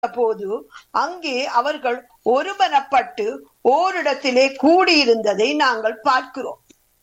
போது அங்கே அவர்கள் ஒருமனப்பட்டு ஓரிடத்திலே கூடியிருந்ததை நாங்கள் பார்க்கிறோம்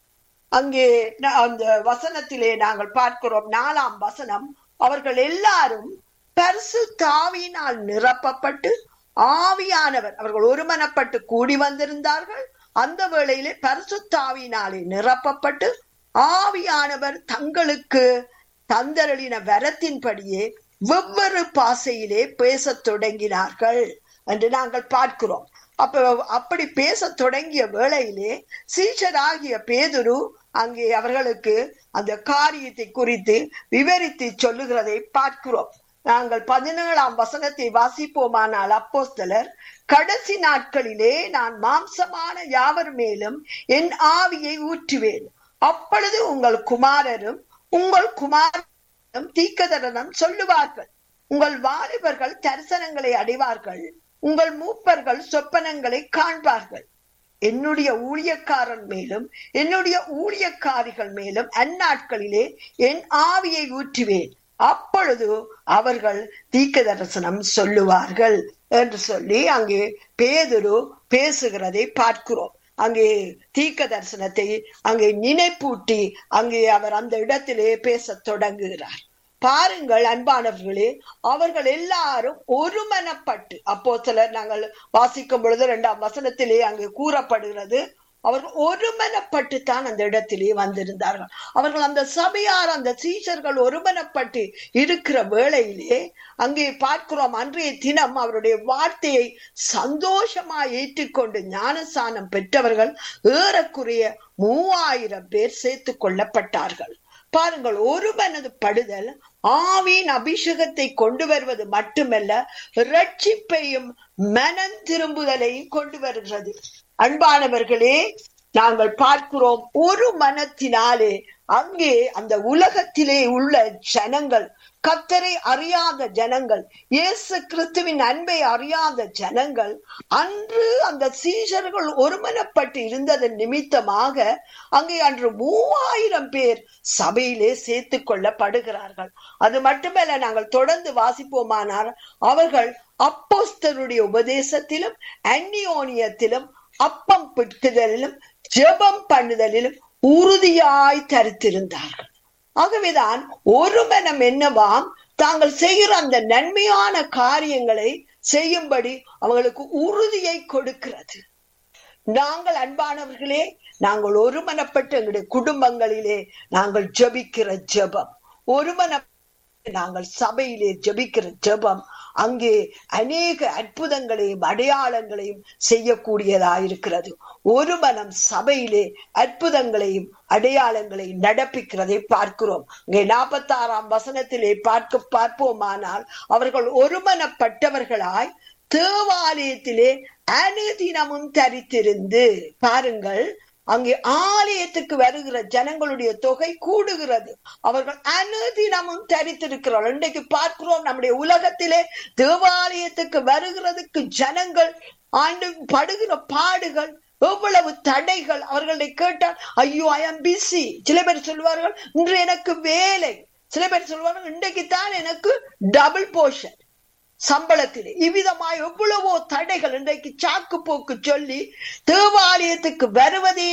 அங்கே ந- அந்த வசனத்திலே நாங்கள் பார்க்கிறோம் நாலாம் வசனம் அவர்கள் எல்லாரும் பரிசு தாவியினால் நிரப்பப்பட்டு ஆவியானவர் அவர்கள் ஒருமனப்பட்டு கூடி வந்திருந்தார்கள் அந்த வேளையிலே பரிசுத்தாவியினாலே நிரப்பப்பட்டு ஆவியானவர் தங்களுக்கு தந்தரளின வரத்தின்படியே வெவ்வேறு பாசையிலே பேசத் தொடங்கினார்கள் என்று நாங்கள் பார்க்கிறோம் அப்ப அப்படி பேசத் தொடங்கிய வேளையிலே சீஷராகிய பேதுரு அங்கே அவர்களுக்கு அந்த காரியத்தை குறித்து விவரித்து சொல்லுகிறதை பார்க்கிறோம் நாங்கள் பதினேழாம் வசனத்தை வாசிப்போமானால் அப்போஸ்தலர் கடைசி நாட்களிலே நான் மாம்சமான யாவர் மேலும் என் ஆவியை ஊற்றுவேன் அப்பொழுது உங்கள் குமாரரும் உங்கள் குமாரரும் தீக்கதரனம் சொல்லுவார்கள் உங்கள் வாலிபர்கள் தரிசனங்களை அடைவார்கள் உங்கள் மூப்பர்கள் சொப்பனங்களை காண்பார்கள் என்னுடைய ஊழியக்காரன் மேலும் என்னுடைய ஊழியக்காரிகள் மேலும் அந்நாட்களிலே என் ஆவியை ஊற்றுவேன் அப்பொழுது அவர்கள் தீக்க தரிசனம் சொல்லுவார்கள் என்று சொல்லி அங்கே பேதுரு பேசுகிறதை பார்க்கிறோம் அங்கே தீக்க தரிசனத்தை அங்கே நினைப்பூட்டி அங்கே அவர் அந்த இடத்திலே பேசத் தொடங்குகிறார் பாருங்கள் அன்பானவர்களே அவர்கள் எல்லாரும் ஒருமனப்பட்டு அப்போ சிலர் நாங்கள் வாசிக்கும் பொழுது இரண்டாம் வசனத்திலே அங்கே கூறப்படுகிறது அவர்கள் ஒருமனப்பட்டு தான் அந்த இடத்திலே வந்திருந்தார்கள் அவர்கள் அந்த சபையார் அந்த சீஷர்கள் ஒருமனப்பட்டு இருக்கிற வேளையிலே அங்கே பார்க்கிறோம் அன்றைய தினம் அவருடைய வார்த்தையை சந்தோஷமா ஏற்றுக்கொண்டு ஞானசானம் பெற்றவர்கள் ஏறக்குறைய மூவாயிரம் பேர் சேர்த்து கொள்ளப்பட்டார்கள் பாருங்கள் ஒரு மனது படுதல் ஆவியின் அபிஷேகத்தை கொண்டு வருவது மட்டுமல்ல ரட்சிப்பையும் மனம் திரும்புதலையும் கொண்டு வருகிறது அன்பானவர்களே நாங்கள் பார்க்கிறோம் ஒரு மனத்தினாலே அங்கே அந்த உலகத்திலே உள்ள ஜனங்கள் கத்தரை அறியாத ஜனங்கள் இயேசு கிறிஸ்துவின் அன்பை அறியாத ஜனங்கள் அன்று அந்த சீஷர்கள் ஒருமனப்பட்டு இருந்ததன் நிமித்தமாக அங்கே அன்று மூவாயிரம் பேர் சபையிலே சேர்த்து கொள்ளப்படுகிறார்கள் அது மட்டுமல்ல நாங்கள் தொடர்ந்து வாசிப்போமானால் அவர்கள் அப்போஸ்தருடைய உபதேசத்திலும் அந்நியோனியத்திலும் அப்பம் பிடிக்குதலிலும் ஜெபம் பண்ணுதலிலும் உறுதியாய் தரித்திருந்தார்கள் ஆகவேதான் ஒரு மனம் என்னவாம் தாங்கள் செய்கிற அந்த நன்மையான காரியங்களை செய்யும்படி அவங்களுக்கு உறுதியை கொடுக்கிறது நாங்கள் அன்பானவர்களே நாங்கள் ஒருமனப்பட்டு எங்களுடைய குடும்பங்களிலே நாங்கள் ஜெபிக்கிற ஜெபம் ஒருமன நாங்கள் சபையிலே ஜெபிக்கிற ஜெபம் அங்கே அநேக அற்புதங்களையும் அடையாளங்களையும் செய்யக்கூடியதாயிருக்கிறது ஒரு மனம் சபையிலே அற்புதங்களையும் அடையாளங்களையும் நடப்பிக்கிறதை பார்க்கிறோம் இங்கே நாற்பத்தி ஆறாம் வசனத்திலே பார்க்க பார்ப்போமானால் அவர்கள் ஒருமனப்பட்டவர்களாய் தேவாலயத்திலே அனுதினமும் தரித்திருந்து பாருங்கள் அங்கே ஆலயத்துக்கு வருகிற ஜனங்களுடைய தொகை கூடுகிறது அவர்கள் அனுதினமும் தரித்திருக்கிறார்கள் இன்றைக்கு பார்க்கிறோம் நம்முடைய உலகத்திலே தேவாலயத்துக்கு வருகிறதுக்கு ஜனங்கள் ஆண்டு படுகிற பாடுகள் எவ்வளவு தடைகள் அவர்களை கேட்டால் ஐயோ ஐ ஆம் பிஸி சில பேர் சொல்வார்கள் இன்று எனக்கு வேலை சில பேர் சொல்வார்கள் இன்றைக்கு தான் எனக்கு டபுள் போர்ஷன் சம்பளத்திலே இவ்விதமாய் எவ்வளவோ தடைகள் இன்றைக்கு சாக்கு போக்கு சொல்லி தேவாலயத்துக்கு வருவதே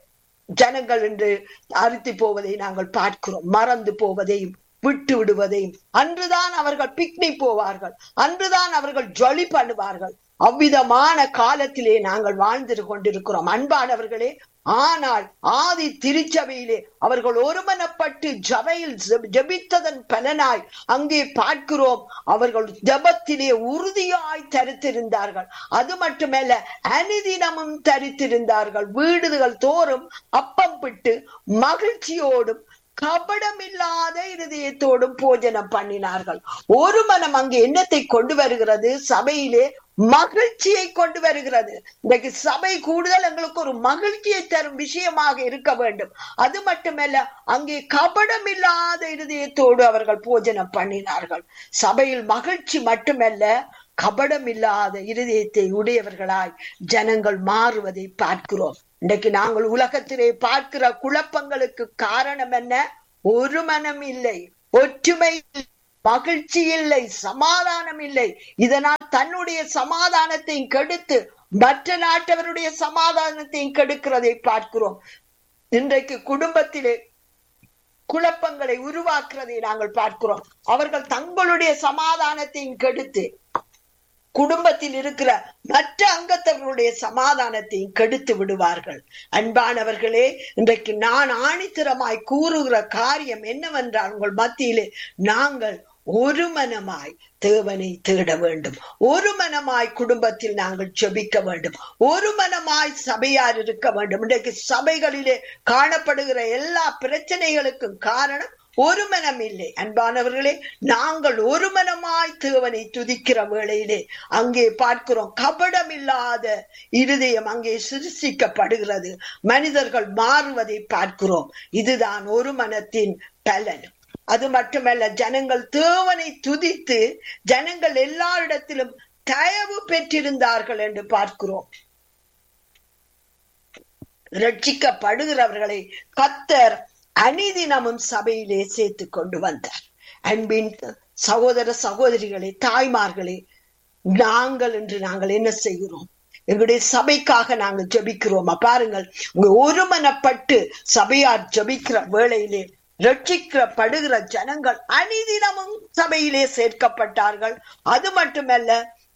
ஜனங்கள் என்று அறுத்தி போவதை நாங்கள் பார்க்கிறோம் மறந்து போவதையும் விட்டு விடுவதையும் அன்றுதான் அவர்கள் பிக்னிக் போவார்கள் அன்றுதான் அவர்கள் ஜொலி பண்ணுவார்கள் அவ்விதமான காலத்திலே நாங்கள் வாழ்ந்து கொண்டிருக்கிறோம் அன்பானவர்களே ஆனால் ஆதி திருச்சபையிலே அவர்கள் ஒருமனப்பட்டு ஜபையில் ஜெப- ஜெபித்ததன் பலனாய் அங்கே பார்க்கிறோம் அவர்கள் ஜபத்திலே உறுதியாய் தரித்திருந்தார்கள் அது மட்டுமல்ல அனுதினமும் தரித்திருந்தார்கள் வீடுகள் தோறும் அப்பம் பிட்டு மகிழ்ச்சியோடும் கபடமில்லாத இருதயத்தோடும் போஜனம் பண்ணினார்கள் ஒரு மனம் அங்கு என்னத்தை கொண்டு வருகிறது சபையிலே மகிழ்ச்சியை கொண்டு வருகிறது இன்றைக்கு சபை கூடுதல் எங்களுக்கு ஒரு மகிழ்ச்சியை தரும் விஷயமாக இருக்க வேண்டும் அது மட்டுமல்ல அங்கே கபடமில்லாத இருதயத்தோடு அவர்கள் போஜனம் பண்ணினார்கள் சபையில் மகிழ்ச்சி மட்டுமல்ல கபடமில்லாத இருதயத்தை உடையவர்களாய் ஜனங்கள் மாறுவதை பார்க்கிறோம் இன்றைக்கு நாங்கள் உலகத்திலே பார்க்கிற குழப்பங்களுக்கு காரணம் என்ன ஒரு மனம் இல்லை ஒற்றுமை இல்லை, மகிழ்ச்சி இல்லை சமாதானம் இல்லை இதனால் தன்னுடைய சமாதானத்தையும் கெடுத்து மற்ற நாட்டவருடைய சமாதானத்தையும் கெடுக்கிறதை பார்க்கிறோம் இன்றைக்கு குடும்பத்திலே குழப்பங்களை உருவாக்குறதை நாங்கள் பார்க்கிறோம் அவர்கள் தங்களுடைய சமாதானத்தையும் கெடுத்து குடும்பத்தில் இருக்கிற மற்ற அங்கத்தவர்களுடைய சமாதானத்தையும் கெடுத்து விடுவார்கள் அன்பானவர்களே இன்றைக்கு நான் ஆணித்தரமாய் கூறுகிற காரியம் என்னவென்றால் உங்கள் மத்தியிலே நாங்கள் ஒரு மனமாய் தேவனை தேட வேண்டும் ஒரு மனமாய் குடும்பத்தில் நாங்கள் ஜெபிக்க வேண்டும் ஒரு மனமாய் சபையார் இருக்க வேண்டும் இன்றைக்கு சபைகளிலே காணப்படுகிற எல்லா பிரச்சனைகளுக்கும் காரணம் ஒரு மனம் இல்லை அன்பானவர்களே நாங்கள் ஒரு மனமாய் தேவனை துதிக்கிற வேளையிலே அங்கே பார்க்கிறோம் கபடம் இல்லாத இருதயம் அங்கே சிருஷிக்கப்படுகிறது மனிதர்கள் மாறுவதை பார்க்கிறோம் இதுதான் ஒரு மனத்தின் பலன் அது மட்டுமல்ல ஜனங்கள் தேவனை துதித்து ஜனங்கள் எல்லாரிடத்திலும் தயவு பெற்றிருந்தார்கள் என்று பார்க்கிறோம் ரட்சிக்கப்படுகிறவர்களை கத்தர் அனிதினமும் சபையிலே சேர்த்து கொண்டு வந்தார் அன்பின் சகோதர சகோதரிகளே தாய்மார்களே நாங்கள் என்று நாங்கள் என்ன செய்கிறோம் எங்களுடைய சபைக்காக நாங்கள் ஜபிக்கிறோமா பாருங்கள் உங்க ஒருமனப்பட்டு சபையார் ஜபிக்கிற வேளையிலே ரட்சிக்கப்படுகிற ஜனங்கள் அனிதினமும் சபையிலே சேர்க்கப்பட்டார்கள் அது மட்டுமல்ல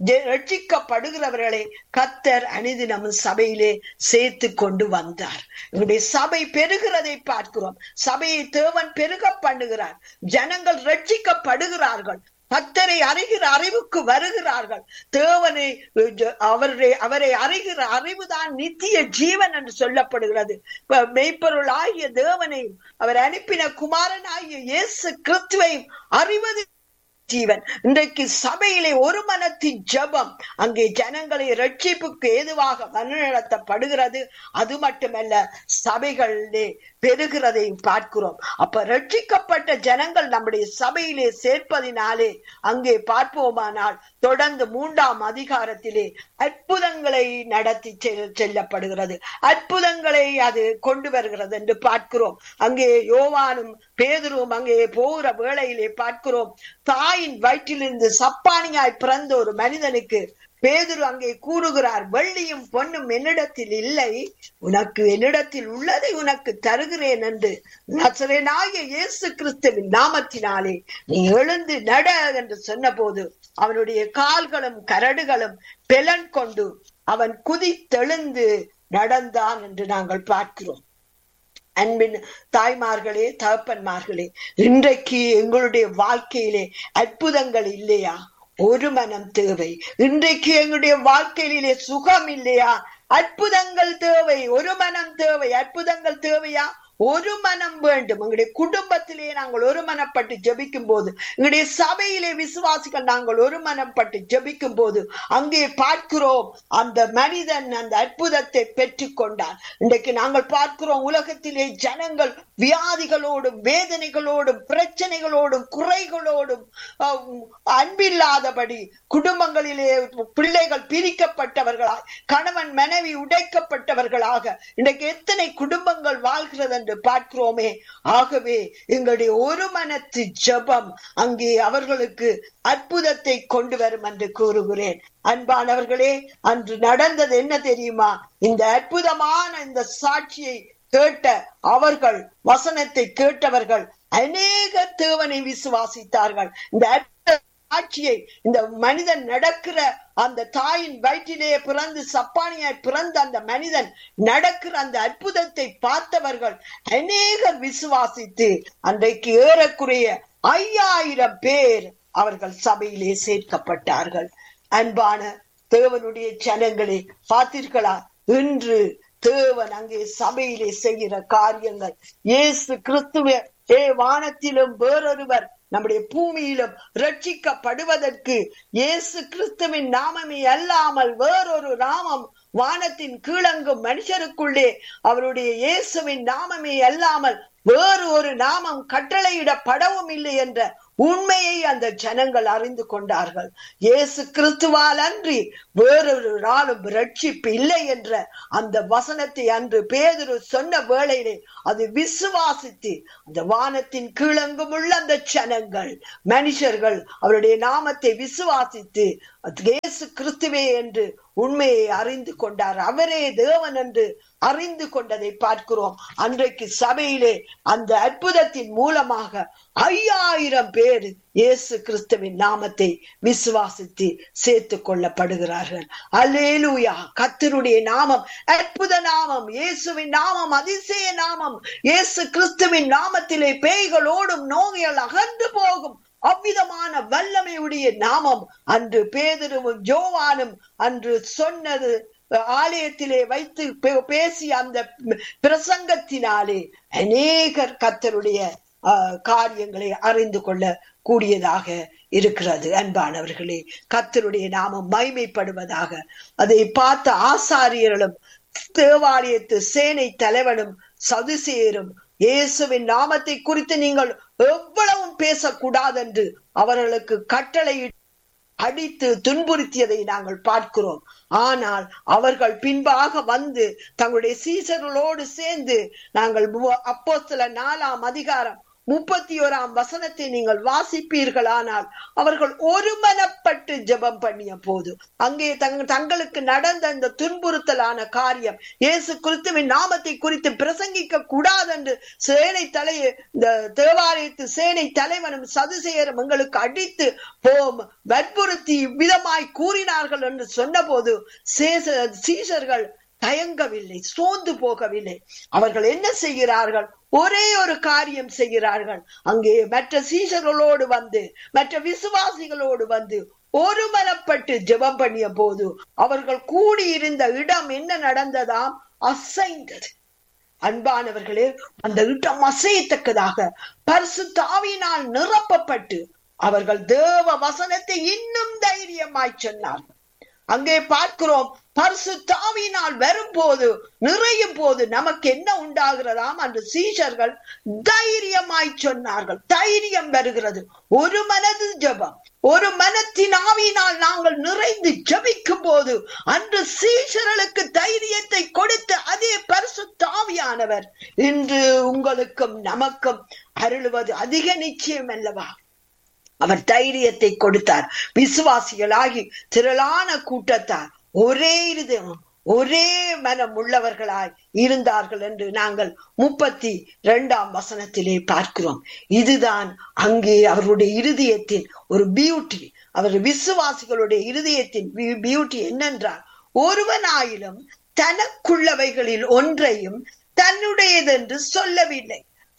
ரட்சிக்கப்படுகிறவர்களை கத்தர் அனிதினமும் சபையிலே சேர்த்து கொண்டு வந்தார் இவருடைய சபை பெருகிறதை பார்க்கிறோம் சபையை தேவன் பெருக பண்ணுகிறார் ஜனங்கள் ரட்சிக்கப்படுகிறார்கள் கத்தரை அறிகிற அறிவுக்கு வருகிறார்கள் தேவனை அவருடைய அவரை அறிகிற அறிவுதான் நித்திய ஜீவன் என்று சொல்லப்படுகிறது மெய்ப்பொருள் ஆகிய தேவனையும் அவர் அனுப்பின குமாரன் ஆகிய இயேசு கிறிஸ்துவையும் அறிவது ஜீவன் இன்றைக்கு சபையிலே ஒரு மனத்தின் ஜபம் அங்கே ஜனங்களை ரட்சிப்புக்கு ஏதுவாக வழிநடத்தப்படுகிறது அது மட்டுமல்ல சபைகளிலே பெருகிறதை பார்க்கிறோம் அப்ப ரட்சிக்கப்பட்ட ஜனங்கள் நம்முடைய சபையிலே சேர்ப்பதினாலே அங்கே பார்ப்போமானால் தொடர்ந்து மூன்றாம் அதிகாரத்திலே அற்புதங்களை நடத்தி செல்லப்படுகிறது அற்புதங்களை அது கொண்டு வருகிறது என்று பார்க்கிறோம் அங்கே யோவானும் பேதுருவும் அங்கே போகிற வேளையிலே பார்க்கிறோம் தாயின் வயிற்றிலிருந்து சப்பானியாய் பிறந்த ஒரு மனிதனுக்கு பேதுரு அங்கே கூறுகிறார் வெள்ளியும் பொன்னும் என்னிடத்தில் இல்லை உனக்கு என்னிடத்தில் உள்ளதை உனக்கு தருகிறேன் என்று நசரேனாகிய இயேசு கிறிஸ்துவின் நாமத்தினாலே நீ எழுந்து நட என்று சொன்னபோது அவனுடைய கால்களும் கரடுகளும் பெலன் கொண்டு அவன் குதித்தெழுந்து நடந்தான் என்று நாங்கள் பார்க்கிறோம் அன்பின் தாய்மார்களே தகப்பன்மார்களே இன்றைக்கு எங்களுடைய வாழ்க்கையிலே அற்புதங்கள் இல்லையா ஒரு மனம் தேவை இன்றைக்கு எங்களுடைய வாழ்க்கையிலே சுகம் இல்லையா அற்புதங்கள் தேவை ஒரு மனம் தேவை அற்புதங்கள் தேவையா ஒரு மனம் வேண்டும் எங்களுடைய குடும்பத்திலே நாங்கள் ஒரு மனப்பட்டு ஜபிக்கும் போது எங்களுடைய சபையிலே விசுவாசிகள் நாங்கள் ஒரு மனப்பட்டு ஜபிக்கும் போது அங்கே பார்க்கிறோம் அந்த மனிதன் அந்த அற்புதத்தை பெற்று கொண்டார் இன்றைக்கு நாங்கள் பார்க்கிறோம் உலகத்திலே ஜனங்கள் வியாதிகளோடும் வேதனைகளோடும் பிரச்சனைகளோடும் குறைகளோடும் அன்பில்லாதபடி குடும்பங்களிலே பிள்ளைகள் பிரிக்கப்பட்டவர்களாய் கணவன் மனைவி உடைக்கப்பட்டவர்களாக இன்றைக்கு எத்தனை குடும்பங்கள் வாழ்கிறது என்று பார்க்கிறோமே ஆகவே எங்களுடைய ஒரு மனத்து ஜபம் அங்கே அவர்களுக்கு அற்புதத்தை கொண்டு வரும் என்று கூறுகிறேன் அன்பானவர்களே அன்று நடந்தது என்ன தெரியுமா இந்த அற்புதமான இந்த சாட்சியை கேட்ட அவர்கள் வசனத்தை கேட்டவர்கள் அநேக தேவனை விசுவாசித்தார்கள் இந்த சாட்சியை இந்த மனிதன் நடக்கிற அந்த தாயின் வயிற்றிலே பிறந்து சப்பானியாய் பிறந்த அந்த மனிதன் நடக்கிற அந்த அற்புதத்தை பார்த்தவர்கள் அநேகர் விசுவாசித்து அன்றைக்கு ஏறக்குறைய ஐயாயிரம் பேர் அவர்கள் சபையிலே சேர்க்கப்பட்டார்கள் அன்பான தேவனுடைய ஜனங்களே பார்த்தீர்களா இன்று தேவன் அங்கே சபையிலே செய்கிற காரியங்கள் இயேசு கிறிஸ்துவ ஏ வானத்திலும் வேறொருவர் நம்முடைய பூமியிலும் ரட்சிக்கப்படுவதற்கு இயேசு கிறிஸ்துவின் நாமமே அல்லாமல் வேறொரு நாமம் வானத்தின் கீழங்கும் மனுஷருக்குள்ளே அவருடைய இயேசுவின் நாமமே அல்லாமல் வேறு ஒரு நாமம் கட்டளையிடப்படவும் இல்லை என்ற உண்மையை அந்த ஜனங்கள் அறிந்து கொண்டார்கள் இயேசு கிறிஸ்துவால் அன்றி வேறொரு நாளும் ரட்சிப்பு இல்லை என்ற அந்த வசனத்தை அன்று பேதுரு சொன்ன வேளையிலே அது விசுவாசித்து அந்த வானத்தின் கீழங்கும் உள்ள அந்த ஜனங்கள் மனுஷர்கள் அவருடைய நாமத்தை விசுவாசித்து இயேசு கிறிஸ்துவே என்று உண்மையை அறிந்து கொண்டார் அவரே தேவன் என்று அறிந்து கொண்டதை பார்க்கிறோம் அன்றைக்கு சபையிலே அந்த அற்புதத்தின் மூலமாக ஐயாயிரம் பேர் இயேசு கிறிஸ்துவின் நாமத்தை விசுவாசித்து சேர்த்து கொள்ளப்படுகிறார்கள் அலேலூயா கத்தருடைய நாமம் அற்புத நாமம் இயேசுவின் நாமம் அதிசய நாமம் இயேசு கிறிஸ்துவின் நாமத்திலே பேய்கள் ஓடும் நோய்கள் அகன்று போகும் அவ்விதமான வல்லமையுடைய நாமம் அன்று பேதருவும் ஜோவானும் அன்று சொன்னது ஆலயத்திலே வைத்து பேசி அந்த பிரசங்கத்தினாலே அநேகர் கத்தருடைய காரியங்களை அறிந்து கொள்ள கூடியதாக இருக்கிறது அன்பானவர்களே கத்தருடைய நாமம் மைமைப்படுவதாக அதை பார்த்த ஆசாரியர்களும் தேவாலயத்து சேனை தலைவனும் சதுசேரும் இயேசுவின் நாமத்தை குறித்து நீங்கள் எவ்வளவும் பேசக்கூடாது என்று அவர்களுக்கு கட்டளை அடித்து துன்புறுத்தியதை நாங்கள் பார்க்கிறோம் ஆனால் அவர்கள் பின்பாக வந்து தங்களுடைய சீசர்களோடு சேர்ந்து நாங்கள் அப்போ சில நாலாம் அதிகாரம் முப்பத்தி ஓராம் வசனத்தை நீங்கள் வாசிப்பீர்களானால் அவர்கள் ஒருமனப்பட்டு ஜெபம் பண்ணிய போது அங்கே தங் தங்களுக்கு நடந்த இந்த துன்புறுத்தலான காரியம் இயேசு கிறிஸ்துவின் நாமத்தை குறித்து பிரசங்கிக்க கூடாது என்று சேனை தலை இந்த தேவாலயத்து சேனை தலைவனும் சதுசேயரும் எங்களுக்கு அடித்து போம் வற்புறுத்தி விதமாய் கூறினார்கள் என்று சொன்னபோது சேச சீசர்கள் தயங்கவில்லை சோர்ந்து போகவில்லை அவர்கள் என்ன செய்கிறார்கள் ஒரே ஒரு காரியம் செய்கிறார்கள் அங்கே மற்ற சீசர்களோடு வந்து மற்ற விசுவாசிகளோடு வந்து ஒருமனப்பட்டு ஜெபம் பண்ணிய போது அவர்கள் கூடியிருந்த இடம் என்ன நடந்ததாம் அசைந்தது அன்பானவர்களே அந்த இடம் அசையத்தக்கதாக பரிசு தாவினால் நிரப்பப்பட்டு அவர்கள் தேவ வசனத்தை இன்னும் தைரியமாய் சொன்னார்கள் அங்கே பார்க்கிறோம் பரிசு தாவினால் வரும்போது நிறையும் போது நமக்கு என்ன உண்டாகிறதாம் அந்த சீஷர்கள் தைரியமாய் சொன்னார்கள் தைரியம் வருகிறது ஒரு மனது ஜபம் ஒரு மனத்தின் ஆவியினால் நாங்கள் நிறைந்து ஜபிக்கும் போது அன்று சீஷர்களுக்கு தைரியத்தை கொடுத்த அதே பரிசு தாவியானவர் இன்று உங்களுக்கும் நமக்கும் அருளுவது அதிக நிச்சயம் அல்லவா அவர் தைரியத்தை கொடுத்தார் விசுவாசிகளாகி திரளான கூட்டத்தார் ஒரே இருதயம் ஒரே மனம் உள்ளவர்களாய் இருந்தார்கள் என்று நாங்கள் முப்பத்தி இரண்டாம் வசனத்திலே பார்க்கிறோம் இதுதான் அங்கே அவருடைய இருதயத்தின் ஒரு பியூட்டி அவர் விசுவாசிகளுடைய இருதயத்தின் பியூட்டி என்னென்றால் ஒருவனாயிலும் தனக்குள்ளவைகளில் ஒன்றையும் தன்னுடையதென்று சொல்லவில்லை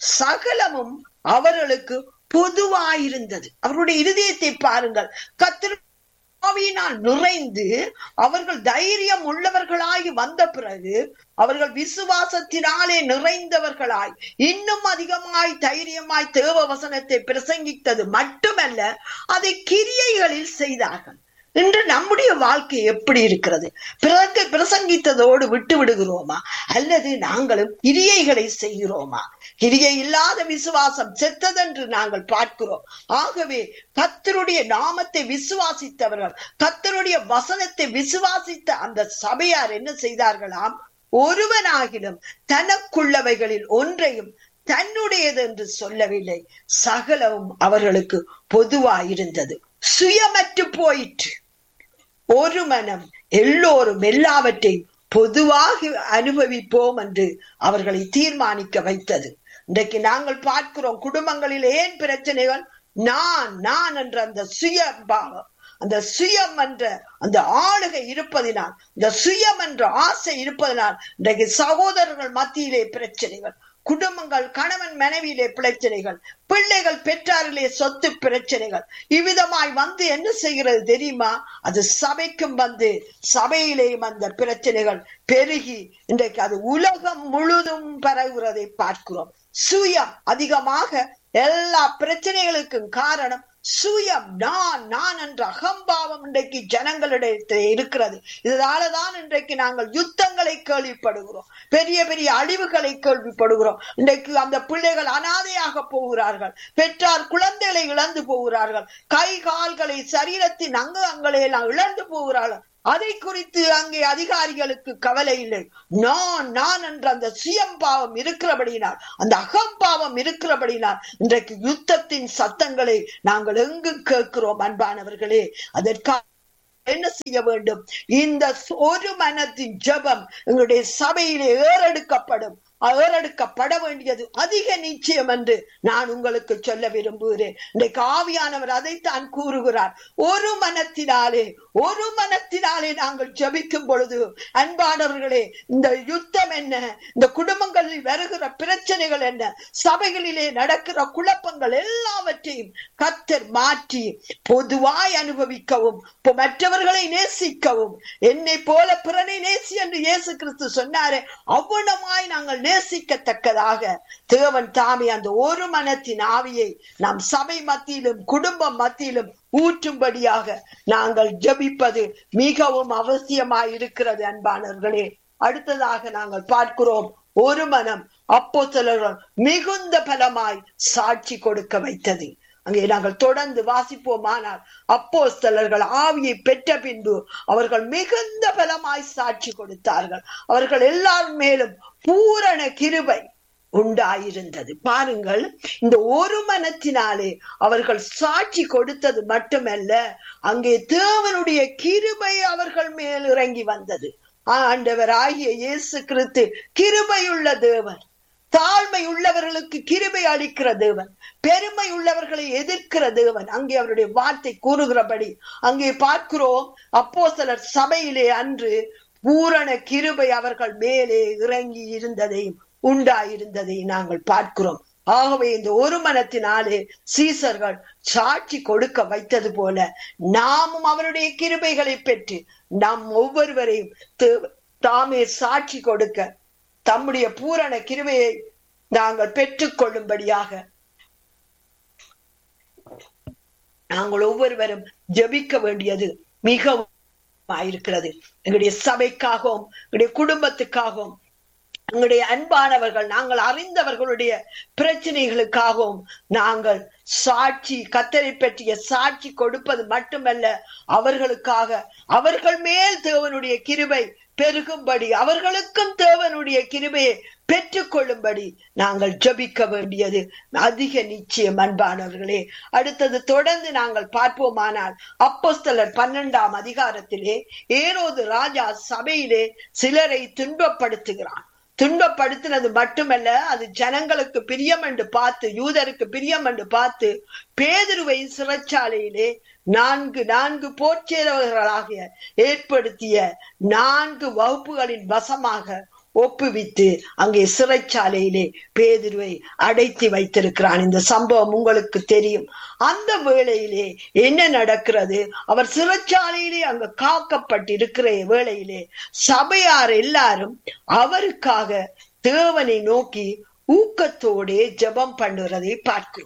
சகலமும் அவர்களுக்கு பொதுவாயிருந்தது அவருடைய இருதயத்தை பாருங்கள் கத்திர ஆவியினால் நிறைந்து அவர்கள் தைரியம் உள்ளவர்களாய் வந்த பிறகு அவர்கள் விசுவாசத்தினாலே நிறைந்தவர்களாய் இன்னும் அதிகமாய் தைரியமாய் தேவ வசனத்தை பிரசங்கித்தது மட்டுமல்ல அதை கிரியைகளில் செய்தார்கள் இன்று நம்முடைய வாழ்க்கை எப்படி இருக்கிறது பிறகு பிரசங்கித்ததோடு விட்டு விடுகிறோமா அல்லது நாங்களும் கிரியைகளை செய்கிறோமா கிரியை இல்லாத விசுவாசம் செத்ததென்று நாங்கள் பார்க்கிறோம் ஆகவே கத்தருடைய நாமத்தை விசுவாசித்தவர்கள் கத்தருடைய வசனத்தை விசுவாசித்த அந்த சபையார் என்ன செய்தார்களாம் ஒருவனாகிலும் தனக்குள்ளவைகளில் ஒன்றையும் தன்னுடையது என்று சொல்லவில்லை சகலவும் அவர்களுக்கு பொதுவாயிருந்தது சுயமற்று போயிற்று ஒரு மனம் எல்லோரும் எல்லாவற்றையும் பொதுவாக அனுபவிப்போம் என்று அவர்களை தீர்மானிக்க வைத்தது இன்றைக்கு நாங்கள் பார்க்கிறோம் குடும்பங்களில் ஏன் பிரச்சனைகள் நான் நான் என்ற அந்த சுய பாவம் அந்த சுயம் என்ற அந்த ஆளுகை இருப்பதினால் இந்த சுயம் என்ற ஆசை இருப்பதனால் இன்றைக்கு சகோதரர்கள் மத்தியிலே பிரச்சனைகள் குடும்பங்கள் கணவன் மனைவியிலே பிரச்சனைகள் பிள்ளைகள் பெற்றாரிலே சொத்து பிரச்சனைகள் இவ்விதமாய் வந்து என்ன செய்கிறது தெரியுமா அது சபைக்கும் வந்து சபையிலேயும் அந்த பிரச்சனைகள் பெருகி இன்றைக்கு அது உலகம் முழுதும் பரவுகிறதை பார்க்கிறோம் சுயம் அதிகமாக எல்லா பிரச்சனைகளுக்கும் காரணம் சுயம் நான் நான் என்ற அகம்பாவம் இன்றைக்கு ஜனங்களிடத்தில் இருக்கிறது இதனாலதான் இன்றைக்கு நாங்கள் யுத்தங்களை கேள்விப்படுகிறோம் பெரிய பெரிய அழிவுகளை கேள்விப்படுகிறோம் இன்றைக்கு அந்த பிள்ளைகள் அனாதையாக போகிறார்கள் பெற்றார் குழந்தைகளை இழந்து போகிறார்கள் கை கால்களை சரீரத்தின் அங்கங்களை எல்லாம் இழந்து போகிறார்கள் அதை குறித்து அங்கே அதிகாரிகளுக்கு கவலை இல்லை நான் நான் என்ற அந்த சுயம்பாவம் இருக்கிறபடியினால் அந்த அகம்பாவம் இருக்கிறபடியினால் இன்றைக்கு யுத்தத்தின் சத்தங்களை நாங்கள் எங்கு கேட்கிறோம் அன்பானவர்களே அதற்காக என்ன செய்ய வேண்டும் இந்த ஒரு மனத்தின் ஜெபம் எங்களுடைய சபையிலே ஏறெடுக்கப்படும் ஏறெடுக்கப்பட வேண்டியது அதிக நிச்சயம் என்று நான் உங்களுக்கு சொல்ல விரும்புகிறேன் இன்றைக்கு ஆவியானவர் அதைத்தான் கூறுகிறார் ஒரு மனத்தினாலே ஒரு மனத்தினாலே நாங்கள் ஜபிக்கும் பொழுது அன்பானவர்களே இந்த யுத்தம் என்ன இந்த குடும்பங்களில் வருகிற பிரச்சனைகள் என்ன சபைகளிலே நடக்கிற குழப்பங்கள் எல்லாவற்றையும் கத்தர் மாற்றி பொதுவாய் அனுபவிக்கவும் மற்றவர்களை நேசிக்கவும் என்னை போல பிறனை நேசி என்று இயேசு கிறிஸ்து சொன்னாரே அவ்வளமாய் நாங்கள் நேசிக்கத்தக்கதாக தேவன் தாமே அந்த ஒரு மனத்தின் ஆவியை நாம் சபை மத்தியிலும் குடும்பம் மத்தியிலும் ஊற்றும்படியாக நாங்கள் ஜபிப்பது மிகவும் அவசியமாய் இருக்கிறது அன்பானவர்களே அடுத்ததாக நாங்கள் பார்க்கிறோம் ஒரு மனம் அப்போ சிலர்கள் மிகுந்த பலமாய் சாட்சி கொடுக்க வைத்தது அங்கே நாங்கள் தொடர்ந்து வாசிப்போமானால் அப்போஸ்தலர்கள் ஆவியை பெற்ற பின்பு அவர்கள் மிகுந்த பலமாய் சாட்சி கொடுத்தார்கள் அவர்கள் எல்லாரும் மேலும் பூரண கிருபை உண்டாயிருந்தது பாருங்கள் இந்த ஒரு மனத்தினாலே அவர்கள் சாட்சி கொடுத்தது மட்டுமல்ல அங்கே தேவனுடைய கிருபை அவர்கள் மேல் இறங்கி வந்தது ஆண்டவர் ஆகிய இயேசு கிறிஸ்து கிருபையுள்ள தேவன் தாழ்மை உள்ளவர்களுக்கு கிருபை அளிக்கிற தேவன் பெருமை உள்ளவர்களை எதிர்க்கிற தேவன் அங்கே அவருடைய வார்த்தை கூறுகிறபடி அங்கே பார்க்கிறோம் அப்போ சிலர் சபையிலே அன்று பூரண கிருபை அவர்கள் மேலே இறங்கி இருந்ததையும் உண்டாயிருந்ததை நாங்கள் பார்க்கிறோம் ஆகவே இந்த ஒரு மனத்தினாலே சீசர்கள் சாட்சி கொடுக்க வைத்தது போல நாமும் அவருடைய கிருபைகளை பெற்று நாம் ஒவ்வொருவரையும் தாமே சாட்சி கொடுக்க தம்முடைய பூரண கிருவையை நாங்கள் பெற்றுக் கொள்ளும்படியாக நாங்கள் ஒவ்வொருவரும் ஜபிக்க வேண்டியது மிகவும் இருக்கிறது எங்களுடைய சபைக்காகவும் எங்களுடைய குடும்பத்துக்காகவும் எங்களுடைய அன்பானவர்கள் நாங்கள் அறிந்தவர்களுடைய பிரச்சனைகளுக்காகவும் நாங்கள் சாட்சி கத்தரை பற்றிய சாட்சி கொடுப்பது மட்டுமல்ல அவர்களுக்காக அவர்கள் மேல் தேவனுடைய கிருபை பெருகும்படி அவர்களுக்கும் தேவனுடைய கிருபையை பெற்றுக்கொள்ளும்படி நாங்கள் ஜபிக்க வேண்டியது அதிக நிச்சயம் அன்பானவர்களே அடுத்தது தொடர்ந்து நாங்கள் பார்ப்போமானால் அப்போஸ்தலர் பன்னெண்டாம் அதிகாரத்திலே ஏரோது ராஜா சபையிலே சிலரை துன்பப்படுத்துகிறான் துன்பப்படுத்தினது மட்டுமல்ல அது ஜனங்களுக்கு பிரியம் என்று பார்த்து யூதருக்கு பிரியம் என்று பார்த்து பேதுருவை சிறைச்சாலையிலே நான்கு நான்கு போர்ச்சேரவர்களாக ஏற்படுத்திய நான்கு வகுப்புகளின் வசமாக ஒப்புவித்து அங்கே சிறைச்சாலையிலே பேதுருவை அடைத்து வைத்திருக்கிறான் இந்த சம்பவம் உங்களுக்கு தெரியும் அந்த வேளையிலே என்ன நடக்கிறது அவர் சிறைச்சாலையிலே அங்க காக்கப்பட்டிருக்கிற வேளையிலே சபையார் எல்லாரும் அவருக்காக தேவனை நோக்கி ஊக்கத்தோடே ஜெபம் பண்ணுறதை பார்க்கிறோம்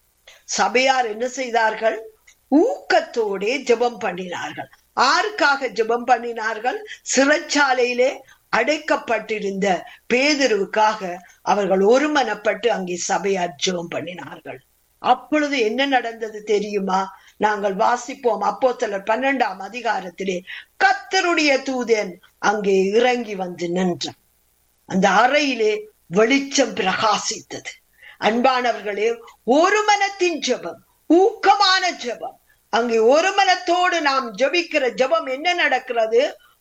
சபையார் என்ன செய்தார்கள் ஊக்கத்தோடே ஜெபம் பண்ணினார்கள் ஆருக்காக ஜெபம் பண்ணினார்கள் சிறைச்சாலையிலே அடைக்கப்பட்டிருந்த பேதருவுக்காக அவர்கள் ஒருமனப்பட்டு அங்கே சபையார் ஜெபம் பண்ணினார்கள் அப்பொழுது என்ன நடந்தது தெரியுமா நாங்கள் வாசிப்போம் அப்போ சிலர் பன்னெண்டாம் அதிகாரத்திலே கத்தருடைய தூதன் அங்கே இறங்கி வந்து நின்றான் அந்த அறையிலே வெளிச்சம் பிரகாசித்தது அன்பானவர்களே ஒரு மனத்தின் ஜெபம் ஊக்கமான ஜெபம் அங்கே ஒரு மனத்தோடு நாம் ஜபிக்கிற ஜபம் என்ன நடக்கிறது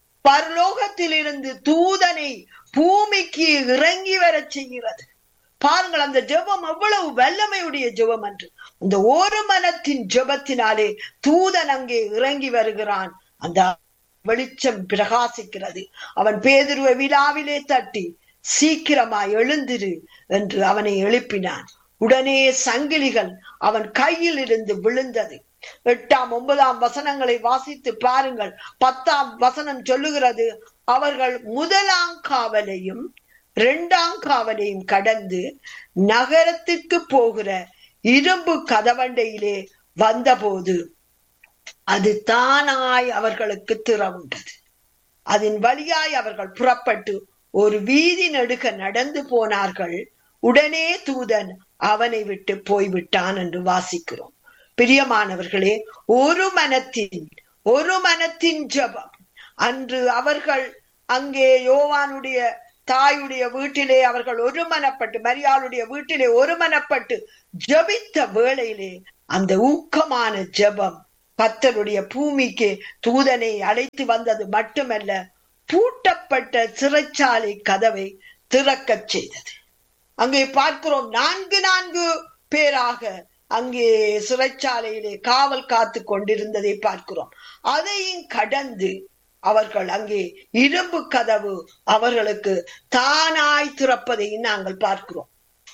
பரலோகத்திலிருந்து தூதனை பூமிக்கு இறங்கி வர செய்கிறது பாருங்கள் அந்த ஜெபம் எவ்வளவு வல்லமையுடைய ஜெபம் என்று அந்த ஒரு மனத்தின் ஜெபத்தினாலே தூதன் அங்கே இறங்கி வருகிறான் அந்த வெளிச்சம் பிரகாசிக்கிறது அவன் பேதுருவ விழாவிலே தட்டி சீக்கிரமா எழுந்திரு என்று அவனை எழுப்பினான் உடனே சங்கிலிகள் அவன் கையில் இருந்து விழுந்தது எட்டாம் ஒன்பதாம் வசனங்களை வாசித்து பாருங்கள் பத்தாம் வசனம் சொல்லுகிறது அவர்கள் முதலாம் காவலையும் இரண்டாம் காவலையும் கடந்து நகரத்துக்கு போகிற இரும்பு கதவண்டையிலே வந்தபோது அது தானாய் அவர்களுக்கு திறவுண்டது அதன் வழியாய் அவர்கள் புறப்பட்டு ஒரு வீதி நெடுக நடந்து போனார்கள் உடனே தூதன் அவனை விட்டு போய்விட்டான் என்று வாசிக்கிறோம் பிரியமானவர்களே ஒரு மனத்தின் ஒரு மனத்தின் ஜபம் அன்று அவர்கள் அங்கே யோவானுடைய தாயுடைய வீட்டிலே அவர்கள் ஒருமனப்பட்டு மரியாளுடைய வீட்டிலே ஒருமனப்பட்டு ஜபித்த வேளையிலே அந்த ஊக்கமான ஜபம் கத்தருடைய பூமிக்கு தூதனை அழைத்து வந்தது மட்டுமல்ல பூட்டப்பட்ட சிறைச்சாலை கதவை திறக்கச் செய்தது அங்கே பார்க்கிறோம் நான்கு நான்கு பேராக அங்கே சிறைச்சாலையிலே காவல் காத்து கொண்டிருந்ததை பார்க்கிறோம் அதையும் கடந்து அவர்கள் அங்கே இரும்பு கதவு அவர்களுக்கு தானாய் திறப்பதையும் நாங்கள் பார்க்கிறோம்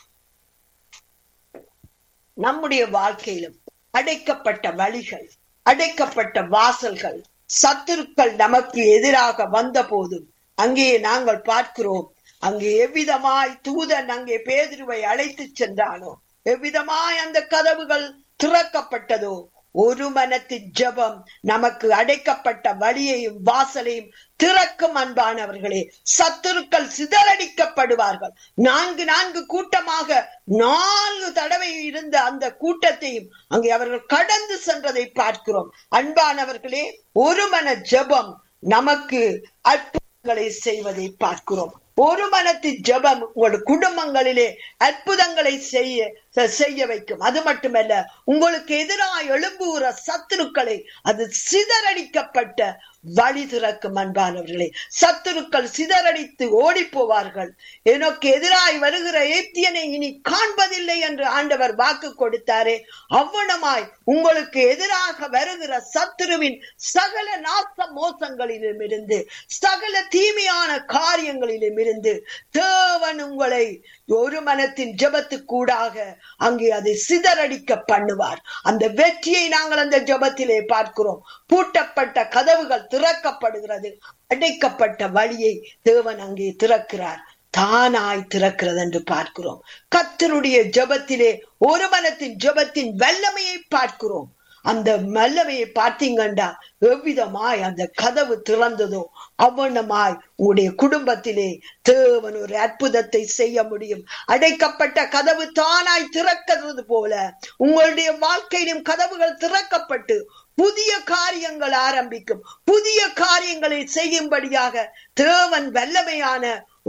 நம்முடைய வாழ்க்கையிலும் அடைக்கப்பட்ட வழிகள் அடைக்கப்பட்ட வாசல்கள் சத்துருக்கள் நமக்கு எதிராக வந்த போதும் அங்கே நாங்கள் பார்க்கிறோம் அங்கே எவ்விதமாய் தூதன் அங்கே பேதிருவை அழைத்து சென்றானோ எவ்விதமாய் அந்த கதவுகள் திறக்கப்பட்டதோ ஒரு மனத்தின் ஜபம் நமக்கு அடைக்கப்பட்ட வழியையும் வாசலையும் திறக்கும் அன்பானவர்களே சத்துருக்கள் சிதறடிக்கப்படுவார்கள் நான்கு நான்கு கூட்டமாக நான்கு தடவை இருந்த அந்த கூட்டத்தையும் அங்கே அவர்கள் கடந்து சென்றதை பார்க்கிறோம் அன்பானவர்களே ஒரு மன ஜபம் நமக்கு அற்புதங்களை செய்வதை பார்க்கிறோம் ஒரு மனத்தின் ஜபம் உங்களோட குடும்பங்களிலே அற்புதங்களை செய்ய செய்ய வைக்கும் அது மட்டுமல்ல உங்களுக்கு எதிராக எழும்புகிற சத்துருக்களை அது சிதறடிக்கப்பட்ட வழி திறக்கும் அன்பானவர்களே சத்துருக்கள் சிதறடித்து ஓடி போவார்கள் எனக்கு எதிராய் வருகிற ஏத்தியனை இனி காண்பதில்லை என்று ஆண்டவர் வாக்கு கொடுத்தாரே அவ்வளமாய் உங்களுக்கு எதிராக வருகிற சத்துருவின் சகல நாச மோசங்களிலும் இருந்து சகல தீமையான காரியங்களிலும் இருந்து தேவன் உங்களை ஒரு மனத்தின் ஜபத்துக்கூடாக அங்கே அதை சிதறடிக்க பண்ணுவார் அந்த வெற்றியை நாங்கள் அந்த ஜபத்திலே பார்க்கிறோம் பூட்டப்பட்ட கதவுகள் திறக்கப்படுகிறது அடைக்கப்பட்ட வழியை தேவன் அங்கே திறக்கிறார் தானாய் திறக்கிறது என்று பார்க்கிறோம் கத்தருடைய ஜபத்திலே ஒரு மனத்தின் ஜபத்தின் வல்லமையை பார்க்கிறோம் அந்த வல்லமையை பார்த்தீங்கண்டா எவ்விதமாய் அந்த கதவு திறந்ததோ அவ்வளமாய் உங்களுடைய குடும்பத்திலே தேவன் ஒரு அற்புதத்தை செய்ய முடியும் அடைக்கப்பட்ட கதவு தானாய் திறக்கிறது போல உங்களுடைய வாழ்க்கையிலும் கதவுகள் திறக்கப்பட்டு புதிய காரியங்கள் ஆரம்பிக்கும் புதிய காரியங்களை செய்யும்படியாக தேவன் வல்லமையான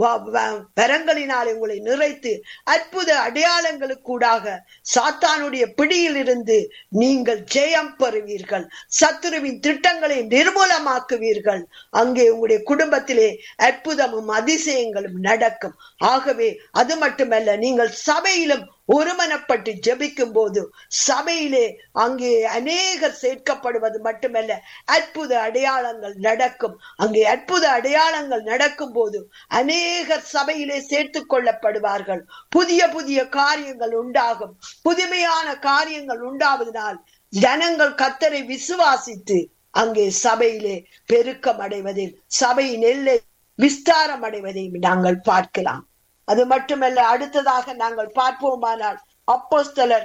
வரங்களினால் உங்களை நிறைத்து அற்புத அடையாளங்களுக்கூடாக சாத்தானுடைய பிடியில் இருந்து நீங்கள் ஜெயம் பெறுவீர்கள் சத்துருவின் திட்டங்களை நிர்மூலமாக்குவீர்கள் அங்கே உங்களுடைய குடும்பத்திலே அற்புதமும் அதிசயங்களும் நடக்கும் ஆகவே அது மட்டுமல்ல நீங்கள் சபையிலும் ஒருமனப்பட்டு ஜபிக்கும் போது சபையிலே அங்கே அநேகர் சேர்க்கப்படுவது மட்டுமல்ல அற்புத அடையாளங்கள் நடக்கும் அங்கே அற்புத அடையாளங்கள் நடக்கும் போது அநேகர் சபையிலே சேர்த்து கொள்ளப்படுவார்கள் புதிய புதிய காரியங்கள் உண்டாகும் புதுமையான காரியங்கள் உண்டாவதனால் ஜனங்கள் கத்தரை விசுவாசித்து அங்கே சபையிலே பெருக்கம் அடைவதில் சபையின் எல்லை விஸ்தாரம் அடைவதையும் நாங்கள் பார்க்கலாம் அது மட்டுமல்ல அடுத்ததாக நாங்கள் பார்ப்போமானால் அப்போஸ்தலர்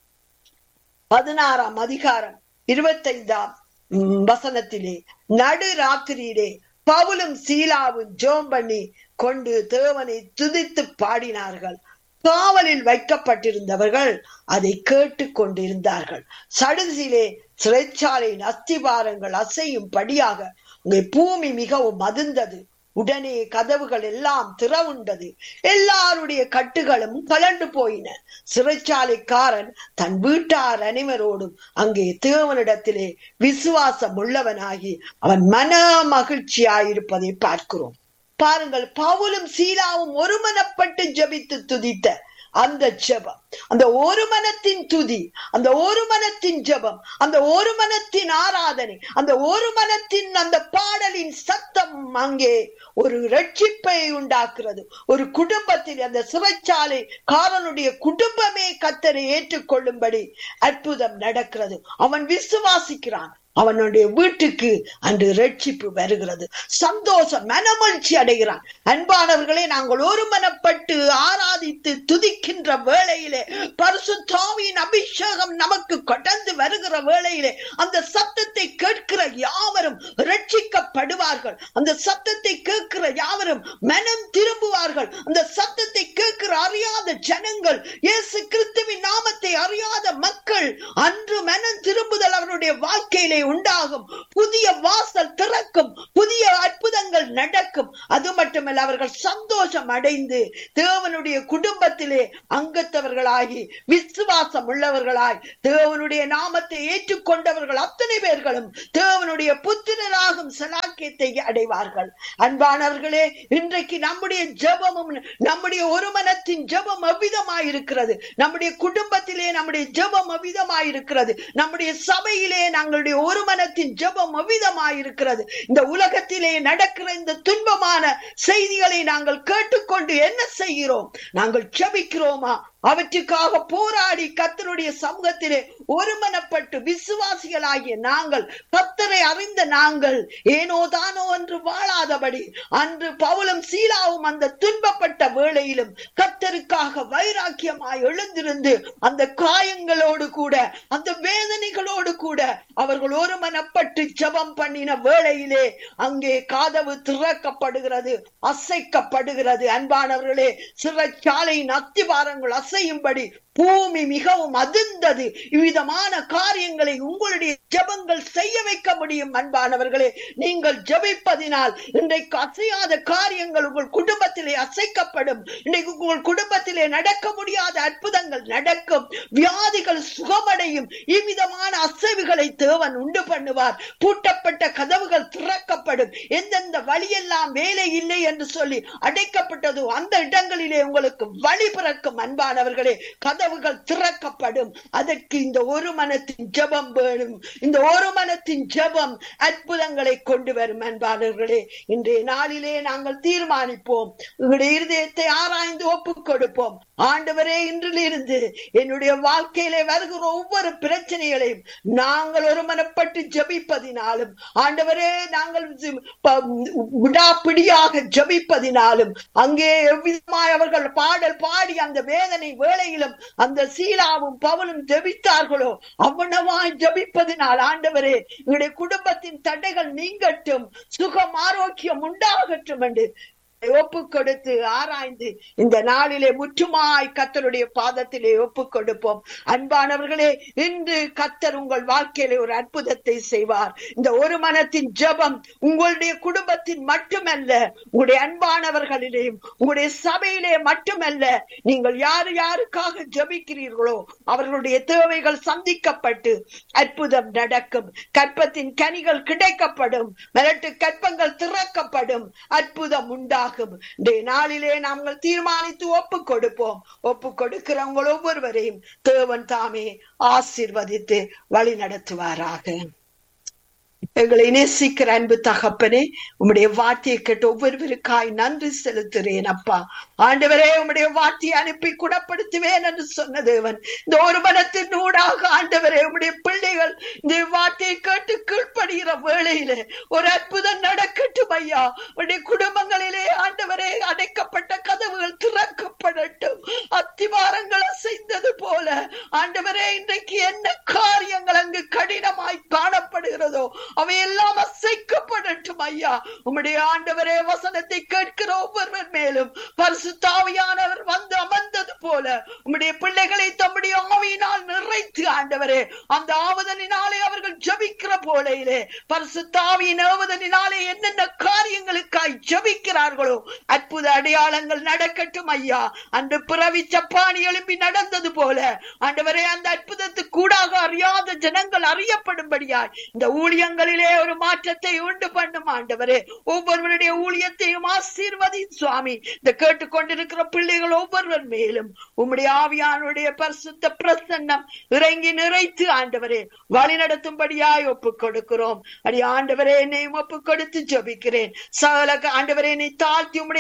பதினாறாம் அதிகாரம் இருபத்தைந்தாம் வசனத்திலே நடு ராத்திரியிலே பவுலும் சீலாவும் ஜோம் பண்ணி கொண்டு தேவனை துதித்து பாடினார்கள் காவலில் வைக்கப்பட்டிருந்தவர்கள் அதை கேட்டு கொண்டிருந்தார்கள் சடுதியிலே சிறைச்சாலையின் அஸ்திபாரங்கள் அசையும் படியாக அங்கே பூமி மிகவும் அதிர்ந்தது உடனே கதவுகள் எல்லாம் திறவுண்டது எல்லாருடைய கட்டுகளும் கலண்டு போயின சிறைச்சாலைக்காரன் தன் வீட்டார் அனைவரோடும் அங்கே தேவனிடத்திலே விசுவாசம் உள்ளவனாகி அவன் மன மகிழ்ச்சியாயிருப்பதை பார்க்கிறோம் பாருங்கள் பவுலும் சீலாவும் ஒருமனப்பட்டு ஜபித்து துதித்த அந்த ஜபம் அந்த ஒரு மனத்தின் துதி அந்த ஒரு மனத்தின் ஜபம் அந்த ஒரு மனத்தின் ஆராதனை அந்த ஒரு மனத்தின் அந்த பாடலின் சத்தம் அங்கே ஒரு ரட்சிப்பை உண்டாக்குறது ஒரு குடும்பத்தில் அந்த சிறைச்சாலை காரனுடைய குடும்பமே கத்தரை ஏற்றுக்கொள்ளும்படி அற்புதம் நடக்கிறது அவன் விசுவாசிக்கிறான் அவனுடைய வீட்டுக்கு அன்று ரட்சிப்பு வருகிறது சந்தோஷம் மனமகிழ்ச்சி அடைகிறான் அன்பானவர்களே நாங்கள் ஒருமனப்பட்டு ஆராதித்து துதிக்கின்ற வேளையிலே பரிசுத்தாவியின் அபிஷேகம் நமக்கு கடந்து வருகிற வேளையிலே அந்த சத்தத்தை கேட்கிற யாவரும் ரட்சிக்கப்படுவார்கள் அந்த சத்தத்தை கேட்கிற யாவரும் மனம் திரும்புவார்கள் அந்த சத்தத்தை கேட்கிற அறியாத ஜனங்கள் இயேசு கிறிஸ்துவின் நாமத்தை அறியாத மக்கள் அன்று மனம் திரும்புதல் அவருடைய வாழ்க்கையிலே உண்டாகும் புதிய வாசல் திறக்கும் புதிய அற்புதங்கள் நடக்கும் அது மட்டுமல்ல அவர்கள் சந்தோஷம் அடைந்து தேவனுடைய குடும்பத்திலே அங்கத்தவர்களாகி விசுவாசம் உள்ளவர்களாய் தேவனுடைய நாமத்தை ஏற்றுக்கொண்டவர்கள் அத்தனை பேர்களும் தேவனுடைய புத்திரராகும் சலாக்கியத்தை அடைவார்கள் அன்பானவர்களே இன்றைக்கு நம்முடைய ஜெபமும் நம்முடைய ஒரு மனத்தின் ஜெபம் அவ்விதமாயிருக்கிறது நம்முடைய குடும்பத்திலே நம்முடைய ஜெபம் அவ்விதமாயிருக்கிறது நம்முடைய சபையிலே நாங்களுடைய ஒரு மனத்தின் ஜெபம் அவ்விதமாயிருக்கிறது இந்த உலகத்திலே நடக்கிற இந்த துன்பமான செய்திகளை நாங்கள் கேட்டுக்கொண்டு என்ன செய்கிறோம் நாங்கள் ஜெபிக்கிறோமா அவற்றுக்காக போராடி கத்தருடைய சமூகத்திலே ஒருமனப்பட்டு விசுவாசிகளாகிய நாங்கள் கத்தரை அறிந்த நாங்கள் ஏனோ தானோ என்று வாழாதபடி அன்று பவுலும் சீலாவும் அந்த துன்பப்பட்ட வேளையிலும் கத்தருக்காக வைராக்கியமாய் எழுந்திருந்து அந்த காயங்களோடு கூட அந்த வேதனைகளோடு கூட அவர்கள் ஒருமனப்பட்டு ஜெபம் பண்ணின வேளையிலே அங்கே காதவு திறக்கப்படுகிறது அசைக்கப்படுகிறது அன்பானவர்களே சிறைச்சாலையின் அத்திவாரங்கள் அசையும்படி பூமி மிகவும் அதிர்ந்தது இவ்விதமான காரியங்களை உங்களுடைய ஜெபங்கள் செய்ய வைக்க முடியும் அன்பானவர்களே நீங்கள் ஜெபிப்பதினால் இன்றைக்கு அசையாத காரியங்கள் உங்கள் குடும்பத்திலே அசைக்கப்படும் இன்றைக்கு உங்கள் குடும்பத்திலே நடக்க முடியாத அற்புதங்கள் நடக்கும் வியாதிகள் சுகமடையும் இவ்விதமான அசைவுகளை தேவன் உண்டு பண்ணுவார் பூட்டப்பட்ட கதவுகள் திறக்கப்படும் எந்தெந்த வழியெல்லாம் வேலை இல்லை என்று சொல்லி அடைக்கப்பட்டதோ அந்த இடங்களிலே உங்களுக்கு வழி பிறக்கும் அன்பானவர்களே கதவுகள் திறக்கப்படும் அதற்கு இந்த ஒரு மனத்தின் ஜெபம் வேணும் இந்த ஒரு மனத்தின் ஜெபம் அற்புதங்களை கொண்டு வரும் அன்பானவர்களே இன்றைய நாளிலே நாங்கள் தீர்மானிப்போம் உங்களுடைய இருதயத்தை ஆராய்ந்து ஒப்புக் கொடுப்போம் ஆண்டவரே இன்றிலிருந்து என்னுடைய வாழ்க்கையிலே வருகிற ஒவ்வொரு பிரச்சனைகளையும் நாங்கள் ஒரு மனப்பட்டு ஜபிப்பதினாலும் ஆண்டவரே நாங்கள் விடாப்பிடியாக ஜபிப்பதினாலும் அங்கே எவ்விதமாய் அவர்கள் பாடல் பாடி அந்த வேதனை வேளையிலும் அந்த சீலாவும் பவனும் ஜபித்தார்களோ அவ்வளவாய் ஜபிப்பதினால் ஆண்டவரே எங்களுடைய குடும்பத்தின் தடைகள் நீங்கட்டும் சுகம் ஆரோக்கியம் உண்டாகட்டும் என்று ஒப்பு கொடுத்து ஆராய்ந்து இந்த நாளிலே முற்றுமாய் கத்தருடைய பாதத்திலே ஒப்பு கொடுப்போம் அன்பானவர்களே இன்று கத்தர் உங்கள் வாழ்க்கையிலே ஒரு அற்புதத்தை செய்வார் இந்த ஒரு மனத்தின் ஜபம் உங்களுடைய குடும்பத்தின் மட்டுமல்ல உங்களுடைய அன்பானவர்களிலேயும் உங்களுடைய சபையிலே மட்டுமல்ல நீங்கள் யார் யாருக்காக ஜபிக்கிறீர்களோ அவர்களுடைய தேவைகள் சந்திக்கப்பட்டு அற்புதம் நடக்கும் கற்பத்தின் கனிகள் கிடைக்கப்படும் மிரட்டு கற்பங்கள் திறக்கப்படும் அற்புதம் உண்டாகும் ஆகும் நாளிலே நாங்கள் தீர்மானித்து ஒப்பு கொடுப்போம் ஒப்பு கொடுக்கிறவங்க ஒவ்வொருவரையும் தேவன் தாமே ஆசிர்வதித்து வழி நடத்துவாராக எங்களை நேசிக்கிற அன்பு தகப்பனே உம்முடைய வார்த்தையை கேட்டு ஒவ்வொருவருக்காய் நன்றி செலுத்துறேன் அப்பா ஆண்டவரே உம்முடைய வார்த்தையை அனுப்பி குணப்படுத்துவேன் என்று சொன்ன தேவன் இந்த ஒரு மனத்தின் ஊடாக ஆண்டவரே உம்முடைய பிள்ளைகள் இந்த வார்த்தையை கேட்டு கீழ்ப்படுகிற வேளையிலே ஒரு அற்புதம் நடக்கட்டும் ஐயா உடைய குடும்பங்களிலே ஆண்டவரே அடைக்கப்பட்ட கதவுகள் திறக்கப்படட்டும் அத்திவாரங்கள் அசைந்தது போல ஆண்டவரே இன்றைக்கு என்ன காரியங்கள் அங்கு கடினமாய் காணப்படுகிறதோ அவையெல்லாம் அசைக்கப்படட்டும் ஐயா உம்முடைய ஆண்டவரே வசனத்தை கேட்கிற ஒவ்வொருவர் மேலும் பரிசுத்தாவியானவர் வந்து அமர்ந்தது போல உம்முடைய பிள்ளைகளை தம்முடைய ஆவியினால் நிறைத்து ஆண்டவரே அந்த ஆவதனினாலே அவர்கள் ஜபிக்கிற போலையிலே பரிசுத்தாவியின் ஆவதனினாலே என்னென்ன காரியங்களுக்காய் ஜபிக்கிறார்களோ அற்புத அடையாளங்கள் நடக்கட்டும் ஐயா அன்று பிறவி சப்பானி எழுப்பி நடந்தது போல ஆண்டவரே அந்த அற்புதத்துக்கு கூடாக அறியாத ஜனங்கள் அறியப்படும்படியாய் இந்த ஊழியங்களிலே ஒரு மாற்றத்தை உண்டு பண்ணும் ஆண்டவரே ஒவ்வொருவருடைய ஊழியத்தையும் ஆசீர்வதி சுவாமி இந்த கேட்டுக்கொண்டிருக்கிற பிள்ளைகள் ஒவ்வொருவர் மேலும் உம்முடைய ஆவியானுடைய பரிசுத்த பிரசன்னம் இறங்கி நிறைத்து ஆண்டவரே வழி நடத்தும்படியாய் ஒப்பு கொடுக்கிறோம் அடி ஆண்டவரே என்னை ஒப்பு கொடுத்து ஜபிக்கிறேன் சகல ஆண்டவரே என்னை தாழ்த்தி உம்முடைய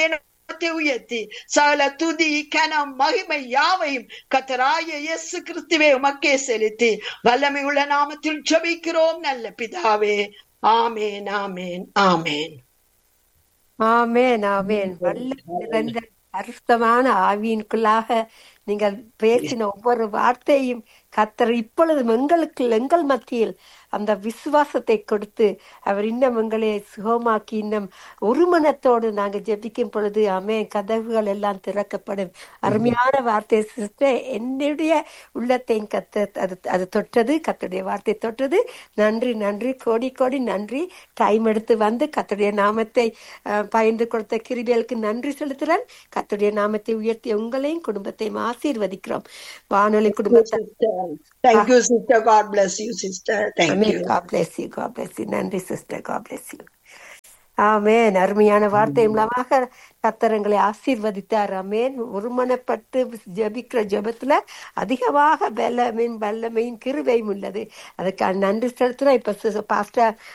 நாமத்தை உயர்த்தி சகல துதி கனம் மகிமை யாவையும் கத்தராய இயேசு கிறிஸ்துவே உமக்கே செலுத்தி வல்லமை உள்ள நாமத்தில் ஜெபிக்கிறோம் நல்ல பிதாவே ஆமேன் ஆமேன் ஆமேன் ஆமேன் ஆமேன் வல்ல நிறைந்த அற்புதமான ஆவியின்குள்ளாக நீங்கள் பேசின ஒவ்வொரு வார்த்தையும் கத்தர் இப்பொழுது எங்களுக்கு எங்கள் மத்தியில் அந்த விசுவாசத்தை கொடுத்து அவர் இன்னும் எங்களை சுகமாக்கி இன்னும் ஒரு மனத்தோடு நாங்கள் ஜெபிக்கும் பொழுது அமே கதவுகள் எல்லாம் திறக்கப்படும் அருமையான வார்த்தை சிஸ்டர் என்னுடைய உள்ளத்தையும் கத்த அது அது தொட்டது கத்துடைய வார்த்தை தொட்டது நன்றி நன்றி கோடி கோடி நன்றி டைம் எடுத்து வந்து கத்துடைய நாமத்தை அஹ், பகிர்ந்து கொடுத்த கிருபியலுக்கு நன்றி செலுத்துறேன் கத்துடைய நாமத்தை உயர்த்தி உங்களையும் குடும்பத்தையும் ஆசீர்வதிக்கிறோம் வானொலி குடும்பத்தை Thank you, sister. God bless you, sister. Thank Amen. you. God bless you. God bless you. நன்றி சிஸ்டர் God bless you. ஆமேன் அருமையான வார்த்தை மூலமாக கத்தரங்களை ஆசீர்வதித்தார் அமேன் ஒருமனப்பட்டு ஜெபிக்கிற ஜெபத்துல அதிகமாக பலமையும் வல்லமையும் கிருபையும் உள்ளது அதுக்கு நன்றி செலுத்துறோம் இப்ப பாஸ்டர்